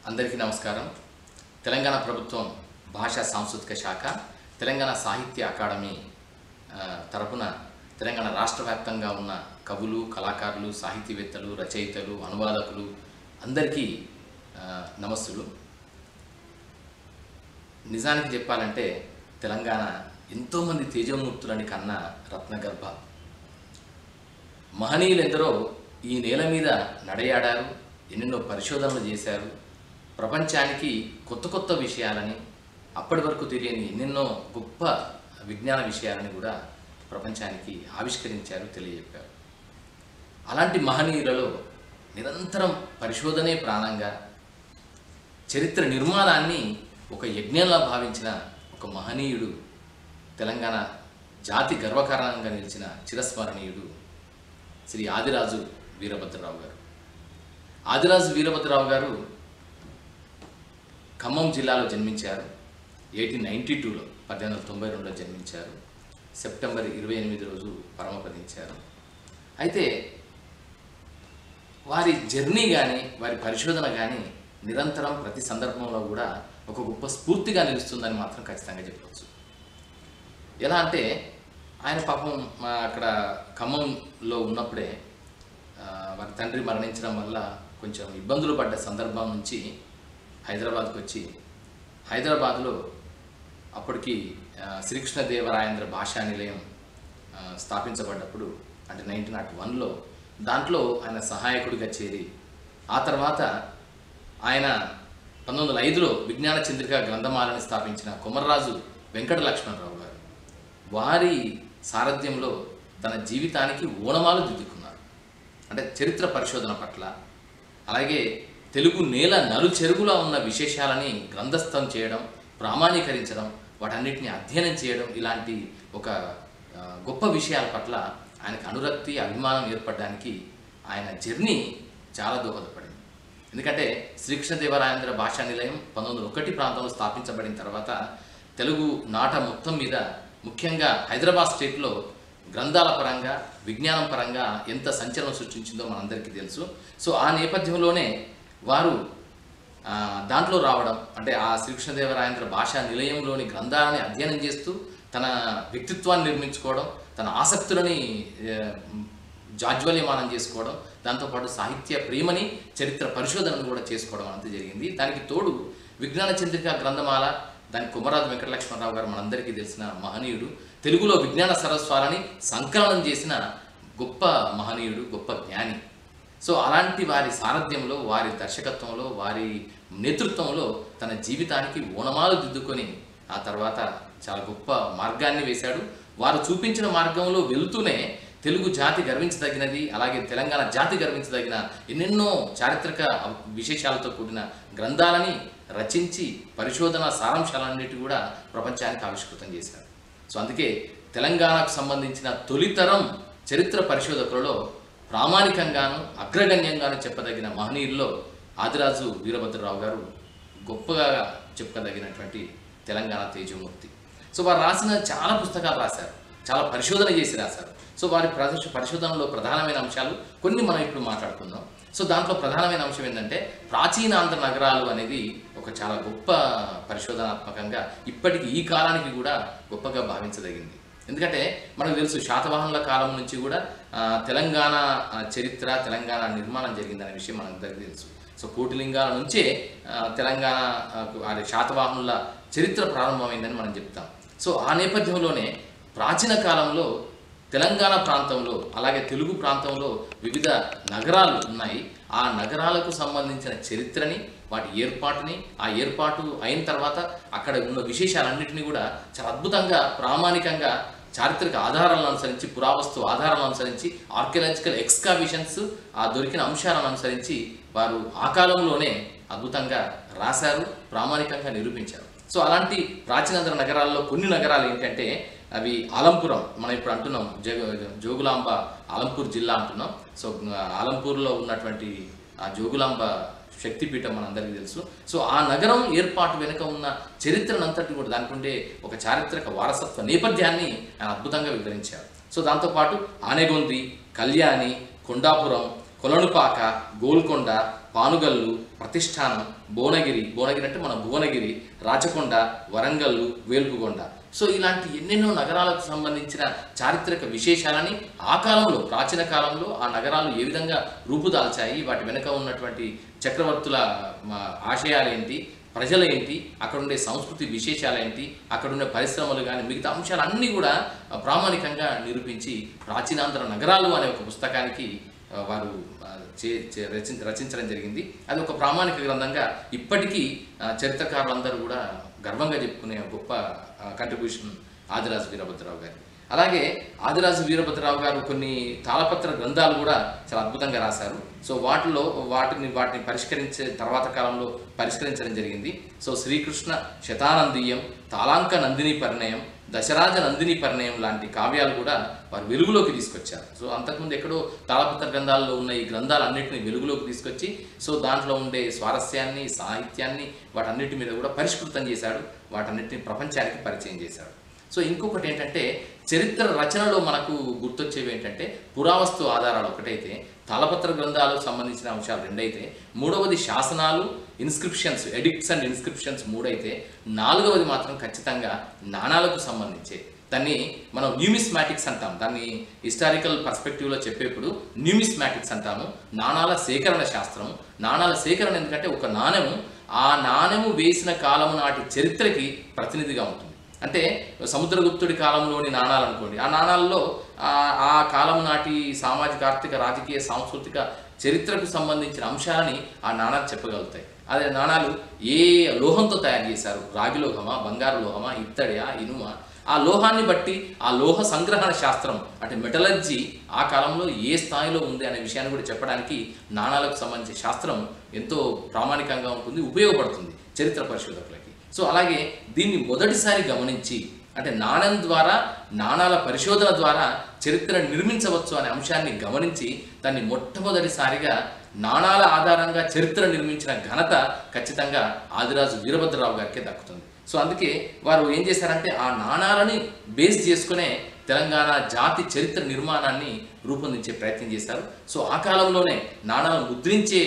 అందరికీ నమస్కారం తెలంగాణ ప్రభుత్వం భాషా సాంస్కృతిక శాఖ తెలంగాణ సాహిత్య అకాడమీ ఆ, తరపున తెలంగాణ రాష్ట్ర వ్యాప్తంగా ఉన్న కవులు కళాకారులు సాహితీవేత్తలు రచయితలు అనువాదకులు అందరికీ ఆ, నమస్సులు నిజానికి చెప్పాలంటే తెలంగాణ ఎంతోమంది తేజమూర్తులని కన్నా రత్నగర్భ మహనీయులెందరో ఈ నేల మీద నడయాడారు ఎన్నెన్నో పరిశోధనలు చేశారు ప్రపంచానికి కొత్త కొత్త విషయాలని అప్పటి వరకు తెలియని ఎన్నెన్నో గొప్ప విజ్ఞాన విషయాలని కూడా ప్రపంచానికి ఆవిష్కరించారు తెలియజెప్పారు అలాంటి మహనీయులలో నిరంతరం పరిశోధనే ప్రాణంగా చరిత్ర నిర్మాణాన్ని ఒక యజ్ఞంలా భావించిన ఒక మహనీయుడు తెలంగాణ జాతి గర్వకారణంగా నిలిచిన చిరస్మరణీయుడు శ్రీ ఆదిరాజు వీరభద్రరావు గారు ఆదిరాజు వీరభద్రరావు గారు ఖమ్మం జిల్లాలో జన్మించారు ఎయిటీన్ నైంటీ టూలో పద్దెనిమిది వందల తొంభై రెండులో జన్మించారు సెప్టెంబర్ ఇరవై ఎనిమిది రోజు పరమపదించారు అయితే వారి జర్నీ కానీ వారి పరిశోధన కానీ నిరంతరం ప్రతి సందర్భంలో కూడా ఒక గొప్ప స్ఫూర్తిగా నిలుస్తుందని మాత్రం ఖచ్చితంగా చెప్పవచ్చు ఎలా అంటే ఆయన పాపం మా అక్కడ ఖమ్మంలో ఉన్నప్పుడే ఆ, వారి తండ్రి మరణించడం వల్ల కొంచెం ఇబ్బందులు పడ్డ సందర్భం నుంచి హైదరాబాద్కు వచ్చి హైదరాబాద్లో అప్పటికి ఆ, శ్రీకృష్ణదేవరాయేంద్ర భాషా నిలయం ఆ, స్థాపించబడ్డప్పుడు అంటే నైన్టీన్ నాట్ వన్లో దాంట్లో ఆయన సహాయకుడిగా చేరి ఆ తర్వాత ఆయన పంతొమ్మిది వందల ఐదులో విజ్ఞాన చంద్రిక గ్రంథమాలని స్థాపించిన కొమర్రాజు వెంకట లక్ష్మణరావు గారు వారి సారథ్యంలో తన జీవితానికి ఓనమాలు దిద్దుకున్నారు అంటే చరిత్ర పరిశోధన పట్ల అలాగే తెలుగు నేల నలు చెరుగులా ఉన్న విశేషాలని గ్రంథస్థం చేయడం ప్రామాణీకరించడం వాటన్నిటిని అధ్యయనం చేయడం ఇలాంటి ఒక ఆ, గొప్ప విషయాల పట్ల ఆయనకు అనురక్తి అభిమానం ఏర్పడడానికి ఆయన జర్నీ చాలా దోహదపడింది ఎందుకంటే శ్రీకృష్ణదేవరాయేంద్ర భాషా నిలయం పంతొమ్మిది వందల ఒకటి ప్రాంతంలో స్థాపించబడిన తర్వాత తెలుగు నాట మొత్తం మీద ముఖ్యంగా హైదరాబాద్ స్టేట్లో గ్రంథాల పరంగా విజ్ఞానం పరంగా ఎంత సంచలనం సృష్టించిందో మనందరికీ తెలుసు సో ఆ నేపథ్యంలోనే వారు ఆ, దాంట్లో రావడం అంటే ఆ శ్రీకృష్ణదేవరాయేంద్ర భాషా నిలయంలోని గ్రంథాలని అధ్యయనం చేస్తూ తన వ్యక్తిత్వాన్ని నిర్మించుకోవడం తన ఆసక్తులని ఏ, జాజ్వల్యమానం చేసుకోవడం దాంతోపాటు సాహిత్య ప్రేమని చరిత్ర పరిశోధనను కూడా చేసుకోవడం అంతా జరిగింది దానికి తోడు విజ్ఞాన చంద్రిక గ్రంథమాల దాని కుమరాజు వెంకటలక్ష్మణరావు గారు మనందరికీ తెలిసిన మహనీయుడు తెలుగులో విజ్ఞాన సరస్వాలని సంకలనం చేసిన గొప్ప మహనీయుడు గొప్ప జ్ఞాని సో అలాంటి వారి సారథ్యంలో వారి దర్శకత్వంలో వారి నేతృత్వంలో తన జీవితానికి ఓనమాలు దిద్దుకొని ఆ తర్వాత చాలా గొప్ప మార్గాన్ని వేశాడు వారు చూపించిన మార్గంలో వెళుతూనే తెలుగు జాతి గర్వించదగినది అలాగే తెలంగాణ జాతి గర్వించదగిన ఎన్నెన్నో చారిత్రక విశేషాలతో కూడిన గ్రంథాలని రచించి పరిశోధన సారాంశాలన్నిటి కూడా ప్రపంచానికి ఆవిష్కృతం చేశారు సో అందుకే తెలంగాణకు సంబంధించిన తొలితరం చరిత్ర పరిశోధకులలో ప్రామాణికంగాను అగ్రగణ్యంగాను చెప్పదగిన మహనీయుల్లో ఆదిరాజు వీరభద్రరావు గారు గొప్పగా చెప్పుకోదగినటువంటి తెలంగాణ తేజమూర్తి సో వారు రాసిన చాలా పుస్తకాలు రాశారు చాలా పరిశోధన చేసి రాశారు సో వారి ప్రదర్శ పరిశోధనలో ప్రధానమైన అంశాలు కొన్ని మనం ఇప్పుడు మాట్లాడుకుందాం సో దాంట్లో ప్రధానమైన అంశం ఏంటంటే ప్రాచీన ఆంధ్ర నగరాలు అనేది ఒక చాలా గొప్ప పరిశోధనాత్మకంగా ఇప్పటికి ఈ కాలానికి కూడా గొప్పగా భావించదగింది ఎందుకంటే మనకు తెలుసు శాతవాహనుల కాలం నుంచి కూడా ఆ, తెలంగాణ ఆ, చరిత్ర తెలంగాణ నిర్మాణం జరిగిందనే విషయం మనందరికీ తెలుసు సో కోటిలింగాల నుంచే ఆ, తెలంగాణ ఆ, అది శాతవాహనుల చరిత్ర ప్రారంభమైందని మనం చెప్తాం సో ఆ నేపథ్యంలోనే ప్రాచీన కాలంలో తెలంగాణ ప్రాంతంలో అలాగే తెలుగు ప్రాంతంలో వివిధ నగరాలు ఉన్నాయి ఆ నగరాలకు సంబంధించిన చరిత్రని వాటి ఏర్పాటుని ఆ ఏర్పాటు అయిన తర్వాత అక్కడ ఉన్న విశేషాలన్నింటినీ కూడా చాలా అద్భుతంగా ప్రామాణికంగా చారిత్రక ఆధారాలను అనుసరించి పురావస్తు ఆధారాలను అనుసరించి ఆర్కియలాజికల్ ఎక్స్కావిషన్స్ ఆ దొరికిన అంశాలను అనుసరించి వారు ఆ కాలంలోనే అద్భుతంగా రాశారు ప్రామాణికంగా నిరూపించారు సో అలాంటి ప్రాచీనంతర నగరాల్లో కొన్ని నగరాలు ఏంటంటే అవి ఆలంపురం మనం ఇప్పుడు అంటున్నాం జగ జోగులాంబ ఆలంపూర్ జిల్లా అంటున్నాం సో ఆ, ఆలంపూర్లో ఉన్నటువంటి ఆ జోగులాంబ శక్తిపీఠం మనందరికీ తెలుసు సో ఆ నగరం ఏర్పాటు వెనుక ఉన్న చరిత్రనంతటి కూడా దానికి ఉండే ఒక చారిత్రక వారసత్వ నేపథ్యాన్ని ఆయన అద్భుతంగా వివరించారు సో దాంతోపాటు ఆనెగొంది కళ్యాణి కొండాపురం కొలనుపాక గోల్కొండ పానుగల్లు ప్రతిష్టానం భువనగిరి భువనగిరి అంటే మన భువనగిరి రాచకొండ వరంగల్లు వేల్పుగొండ సో ఇలాంటి ఎన్నెన్నో నగరాలకు సంబంధించిన చారిత్రక విశేషాలని ఆ కాలంలో ప్రాచీన కాలంలో ఆ నగరాలు ఏ విధంగా రూపుదాల్చాయి వాటి వెనుక ఉన్నటువంటి చక్రవర్తుల మ, ఆశయాలేంటి ప్రజలేంటి అక్కడ ఉండే సంస్కృతి విశేషాలేంటి అక్కడ ఉండే పరిశ్రమలు కానీ మిగతా అంశాలన్నీ కూడా ఆ, ప్రామాణికంగా నిరూపించి ప్రాచీనాంధ్ర నగరాలు అనే ఒక పుస్తకానికి ఆ, వారు ఆ, చే- చే- రచి- రచించడం జరిగింది అది ఒక ప్రామాణిక గ్రంథంగా ఇప్పటికీ ఆ, చరిత్రకారులందరూ కూడా గర్వంగా చెప్పుకునే గొప్ప కంట్రిబ్యూషన్ ఆదిరాజు వీరభద్రరావు గారి అలాగే ఆదిరాజు వీరభద్రరావు గారు కొన్ని తాళపత్ర గ్రంథాలు కూడా చాలా అద్భుతంగా రాశారు సో వాటిలో వాటిని వాటిని పరిష్కరించే తర్వాత కాలంలో పరిష్కరించడం జరిగింది సో శ్రీకృష్ణ శతానందీయం తాళాంక నందిని పరిణయం దశరాజ నందిని పరిణయం లాంటి కావ్యాలు కూడా వారు వెలుగులోకి తీసుకొచ్చారు సో అంతకుముందు ఎక్కడో తాళపత్ర గ్రంథాల్లో ఉన్న ఈ గ్రంథాలన్నింటినీ వెలుగులోకి తీసుకొచ్చి సో దాంట్లో ఉండే స్వారస్యాన్ని సాహిత్యాన్ని వాటన్నిటి మీద కూడా పరిష్కృతం చేశాడు వాటన్నిటిని ప్రపంచానికి పరిచయం చేశాడు సో ఇంకొకటి ఏంటంటే చరిత్ర రచనలో మనకు గుర్తొచ్చేవి ఏంటంటే పురావస్తు ఆధారాలు ఒకటైతే తాళపత్ర గ్రంథాలకు సంబంధించిన అంశాలు రెండైతే మూడవది శాసనాలు ఇన్స్క్రిప్షన్స్ ఎడిక్ట్స్ అండ్ ఇన్స్క్రిప్షన్స్ మూడైతే నాలుగవది మాత్రం ఖచ్చితంగా నాణాలకు సంబంధించే దాన్ని మనం న్యూమిస్మాటిక్స్ అంటాం దాన్ని హిస్టారికల్ పర్స్పెక్టివ్లో చెప్పేప్పుడు న్యూమిస్మాటిక్స్ అంటాము నాణాల సేకరణ శాస్త్రం నాణాల సేకరణ ఎందుకంటే ఒక నాణెము ఆ నాణెము వేసిన కాలము నాటి చరిత్రకి ప్రతినిధిగా ఉంటుంది అంటే సముద్రగుప్తుడి కాలంలోని నాణాలు అనుకోండి ఆ నాణాల్లో ఆ ఆ కాలం నాటి సామాజిక ఆర్థిక రాజకీయ సాంస్కృతిక చరిత్రకు సంబంధించిన అంశాలని ఆ నాణాలు చెప్పగలుగుతాయి అదే నాణాలు ఏ లోహంతో తయారు చేశారు రాగి లోహమా బంగారు లోహమా ఇత్తడియా ఇనుమ ఆ లోహాన్ని బట్టి ఆ లోహ సంగ్రహణ శాస్త్రం అంటే మెటలర్జీ ఆ కాలంలో ఏ స్థాయిలో ఉంది అనే విషయాన్ని కూడా చెప్పడానికి నాణాలకు సంబంధించిన శాస్త్రం ఎంతో ప్రామాణికంగా ఉంటుంది ఉపయోగపడుతుంది చరిత్ర పరిశోధకులకి సో అలాగే దీన్ని మొదటిసారి గమనించి అంటే నాణ్యం ద్వారా నాణాల పరిశోధన ద్వారా చరిత్రను నిర్మించవచ్చు అనే అంశాన్ని గమనించి దాన్ని మొట్టమొదటిసారిగా నాణాల ఆధారంగా చరిత్ర నిర్మించిన ఘనత ఖచ్చితంగా ఆదిరాజు వీరభద్రరావు గారికే దక్కుతుంది సో అందుకే వారు ఏం చేశారంటే ఆ నాణాలని బేస్ చేసుకునే తెలంగాణ జాతి చరిత్ర నిర్మాణాన్ని రూపొందించే ప్రయత్నం చేశారు సో ఆ కాలంలోనే నాణాలు ముద్రించే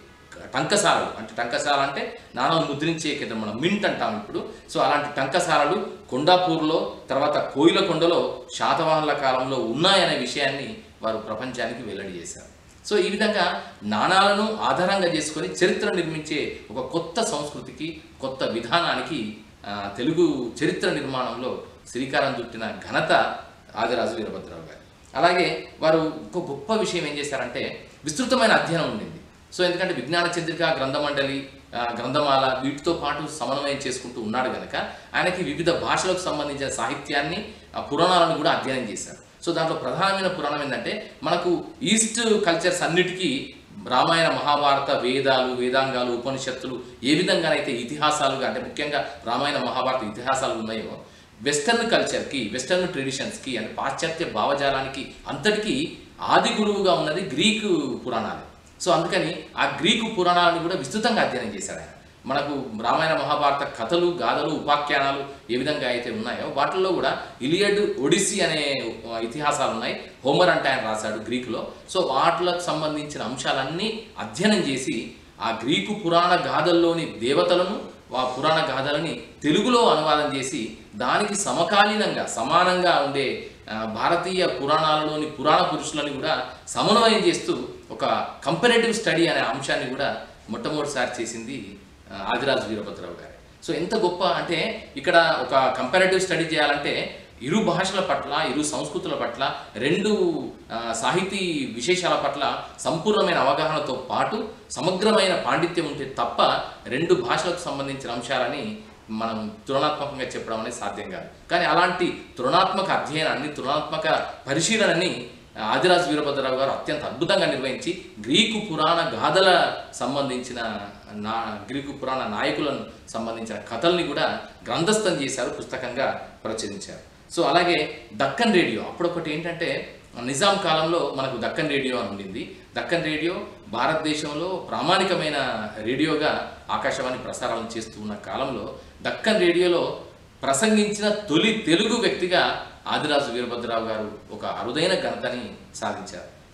టంకసాలలు అంటే టంకసాల అంటే నాణాలు ముద్రించే కేంద్రం మనం మింట్ అంటాం ఇప్పుడు సో అలాంటి టంకసాలలు కొండాపూర్లో తర్వాత కోయిలకొండలో శాతవాహనుల కాలంలో ఉన్నాయనే విషయాన్ని వారు ప్రపంచానికి వెల్లడి చేశారు సో ఈ విధంగా నాణాలను ఆధారంగా చేసుకొని చరిత్ర నిర్మించే ఒక కొత్త సంస్కృతికి కొత్త విధానానికి ఆ, తెలుగు చరిత్ర నిర్మాణంలో శ్రీకారం చుట్టిన ఘనత ఆదిరాజు వీరభద్రరావు గారు అలాగే వారు ఒక గొప్ప విషయం ఏం చేశారంటే విస్తృతమైన అధ్యయనం ఉండింది సో ఎందుకంటే విజ్ఞాన చంద్రిక గ్రంథమండలి ఆ, గ్రంథమాల వీటితో పాటు సమన్వయం చేసుకుంటూ ఉన్నాడు కనుక ఆయనకి వివిధ భాషలకు సంబంధించిన సాహిత్యాన్ని ఆ, పురాణాలను కూడా అధ్యయనం చేశారు సో దాంట్లో ప్రధానమైన పురాణం ఏంటంటే మనకు ఈస్ట్ కల్చర్స్ అన్నిటికీ రామాయణ మహాభారత వేదాలు వేదాంగాలు ఉపనిషత్తులు ఏ విధంగానైతే ఇతిహాసాలుగా అంటే ముఖ్యంగా రామాయణ మహాభారత ఇతిహాసాలు ఉన్నాయో వెస్టర్న్ కల్చర్కి వెస్టర్న్ ట్రెడిషన్స్కి అంటే పాశ్చాత్య భావజాలానికి అంతటికీ ఆది గురువుగా ఉన్నది గ్రీకు పురాణాలు సో అందుకని ఆ గ్రీకు పురాణాలను కూడా విస్తృతంగా అధ్యయనం చేశాడు ఆయన మనకు రామాయణ మహాభారత కథలు గాథలు ఉపాఖ్యానాలు ఏ విధంగా అయితే ఉన్నాయో వాటిల్లో కూడా ఇలియడ్ ఒడిస్సీ అనే ఆ, ఇతిహాసాలు ఉన్నాయి హోమర్ అంటే ఆయన రాశాడు గ్రీకులో సో వాటిలకు సంబంధించిన అంశాలన్నీ అధ్యయనం చేసి ఆ గ్రీకు పురాణ గాథల్లోని దేవతలను ఆ పురాణ గాథలని తెలుగులో అనువాదం చేసి దానికి సమకాలీనంగా సమానంగా ఉండే ఆ, భారతీయ పురాణాలలోని పురాణ పురుషులని కూడా సమన్వయం చేస్తూ ఒక కంపరేటివ్ స్టడీ అనే అంశాన్ని కూడా మొట్టమొదటిసారి చేసింది ఆ, ఆదిరాజు వీరభద్రరావు గారు సో ఎంత గొప్ప అంటే ఇక్కడ ఒక కంపారేటివ్ స్టడీ చేయాలంటే ఇరు భాషల పట్ల ఇరు సంస్కృతుల పట్ల రెండు ఆ, సాహితీ విశేషాల పట్ల సంపూర్ణమైన అవగాహనతో పాటు సమగ్రమైన పాండిత్యం ఉంటే తప్ప రెండు భాషలకు సంబంధించిన అంశాలని మనం తులనాత్మకంగా చెప్పడం అనేది సాధ్యం కాదు కానీ అలాంటి తులనాత్మక అధ్యయనాన్ని తులనాత్మక పరిశీలనని ఆదిరాజు వీరభద్రరావు గారు అత్యంత అద్భుతంగా నిర్వహించి గ్రీకు పురాణ గాథల సంబంధించిన నా గ్రీకు పురాణ నాయకులను సంబంధించిన కథల్ని కూడా గ్రంథస్థం చేశారు పుస్తకంగా ప్రచురించారు సో అలాగే దక్కన్ రేడియో అప్పుడొకటి ఏంటంటే నిజాం కాలంలో మనకు దక్కన్ రేడియో అని ఉండింది దక్కన్ రేడియో భారతదేశంలో ప్రామాణికమైన రేడియోగా ఆకాశవాణి ప్రసారాలను చేస్తూ ఉన్న కాలంలో దక్కన్ రేడియోలో ప్రసంగించిన తొలి తెలుగు వ్యక్తిగా ఆదిరాజు వీరభద్రరావు గారు ఒక అరుదైన ఘనతని సాధించారు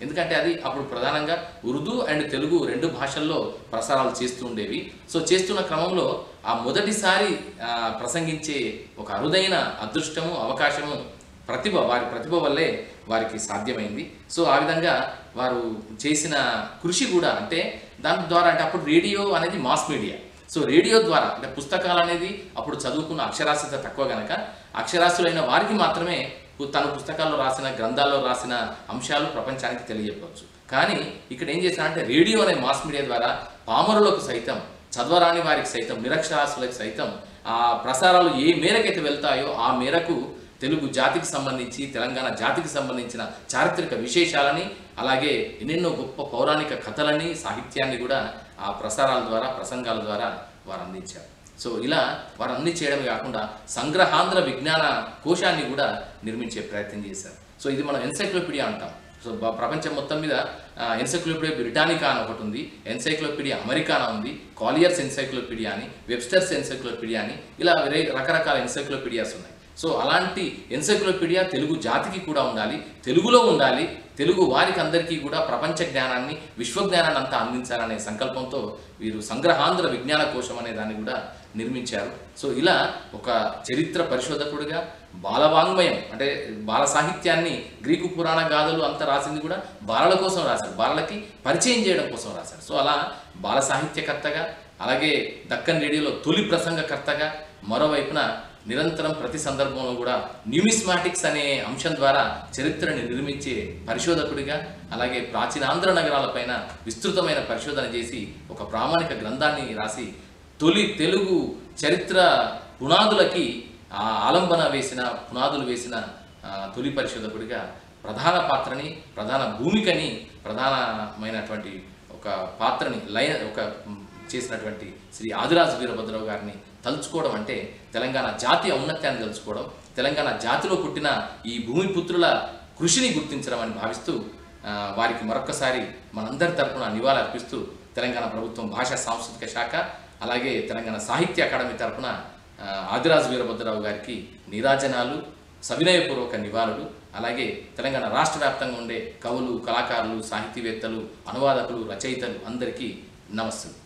ఎందుకంటే అది అప్పుడు ప్రధానంగా ఉర్దూ అండ్ తెలుగు రెండు భాషల్లో ప్రసారాలు చేస్తూ ఉండేవి సో చేస్తున్న క్రమంలో ఆ మొదటిసారి ఆ, ప్రసంగించే ఒక అరుదైన అదృష్టము అవకాశము ప్రతిభ వారి ప్రతిభ వల్లే వారికి సాధ్యమైంది సో ఆ విధంగా వారు చేసిన కృషి కూడా అంటే దాని ద్వారా అంటే అప్పుడు రేడియో అనేది మాస్ మీడియా సో రేడియో ద్వారా అంటే పుస్తకాలు అనేది అప్పుడు చదువుకున్న అక్షరాస్యత తక్కువ గనక అక్షరాస్యులైన వారికి మాత్రమే పు- తన పుస్తకాల్లో రాసిన గ్రంథాల్లో రాసిన అంశాలు ప్రపంచానికి తెలియజెప్పవచ్చు కానీ ఇక్కడ ఏం చేశారంటే రేడియో అనే మాస్ మీడియా ద్వారా పామరులకు సైతం చదవరాని వారికి సైతం నిరక్షరాస్యులకు సైతం ఆ ప్రసారాలు ఏ మేరకైతే వెళ్తాయో ఆ మేరకు తెలుగు జాతికి సంబంధించి తెలంగాణ జాతికి సంబంధించిన చారిత్రక విశేషాలని అలాగే ఎన్నెన్నో గొప్ప పౌరాణిక కథలని సాహిత్యాన్ని కూడా ఆ ప్రసారాల ద్వారా ప్రసంగాల ద్వారా వారు అందించారు సో ఇలా వారు అన్ని చేయడమే కాకుండా సంగ్రహాంధ్ర విజ్ఞాన కోశాన్ని కూడా నిర్మించే ప్రయత్నం చేశారు సో ఇది మనం ఎన్సైక్లోపీడియా అంటాం సో బ- ప్రపంచం మొత్తం మీద ఎన్సైక్లోపీడియా బ్రిటానికా అని ఒకటి ఉంది ఎన్సైక్లోపీడియా అమెరికానా ఉంది కాలియర్స్ ఎన్సైక్లోపీడియా అని వెబ్స్టర్స్ ఎన్సైక్లోపీడియా అని ఇలా వేరే రకరకాల ఎన్సైక్లోపీడియాస్ ఉన్నాయి సో అలాంటి ఎన్సైక్లోపీడియా తెలుగు జాతికి కూడా ఉండాలి తెలుగులో ఉండాలి తెలుగు వారికి అందరికీ కూడా ప్రపంచ జ్ఞానాన్ని విశ్వ జ్ఞానాన్ని అంతా అందించాలనే సంకల్పంతో వీరు సంగ్రహాంధ్ర విజ్ఞాన కోశం అనే దాన్ని కూడా నిర్మించారు సో ఇలా ఒక చరిత్ర పరిశోధకుడిగా బాలవాంగ్మయం అంటే బాల సాహిత్యాన్ని గ్రీకు పురాణ గాథలు అంతా రాసింది కూడా బాలల కోసం రాశారు బాలలకి పరిచయం చేయడం కోసం రాశారు సో అలా బాల సాహిత్యకర్తగా అలాగే దక్కన్ రేడియోలో తొలి ప్రసంగకర్తగా మరోవైపున నిరంతరం ప్రతి సందర్భంలో కూడా న్యూమిస్మాటిక్స్ అనే అంశం ద్వారా చరిత్రని నిర్మించే పరిశోధకుడిగా అలాగే ప్రాచీన ఆంధ్ర నగరాలపైన విస్తృతమైన పరిశోధన చేసి ఒక ప్రామాణిక గ్రంథాన్ని రాసి తొలి తెలుగు చరిత్ర పునాదులకి ఆ ఆలంబన వేసిన పునాదులు వేసిన ఆ, తొలి పరిశోధకుడిగా ప్రధాన పాత్రని ప్రధాన భూమికని ప్రధానమైనటువంటి ఒక పాత్రని లయ ఒక మ్, చేసినటువంటి శ్రీ ఆదిరాజు వీరభద్రరావు గారిని తలుచుకోవడం అంటే తెలంగాణ జాతి ఔన్నత్యాన్ని తలుచుకోవడం తెలంగాణ జాతిలో పుట్టిన ఈ భూమిపుత్రుల కృషిని గుర్తించడం అని భావిస్తూ ఆ, వారికి మరొక్కసారి మనందరి తరపున నివాళి అర్పిస్తూ తెలంగాణ ప్రభుత్వం భాషా సాంస్కృతిక శాఖ అలాగే తెలంగాణ సాహిత్య అకాడమీ తరపున ఆ, ఆదిరాజు వీరభద్రరావు గారికి నీరాజనాలు సవినయపూర్వక నివాళులు అలాగే తెలంగాణ రాష్ట్ర వ్యాప్తంగా ఉండే కవులు కళాకారులు సాహితీవేత్తలు అనువాదకులు రచయితలు అందరికీ నమస్సులు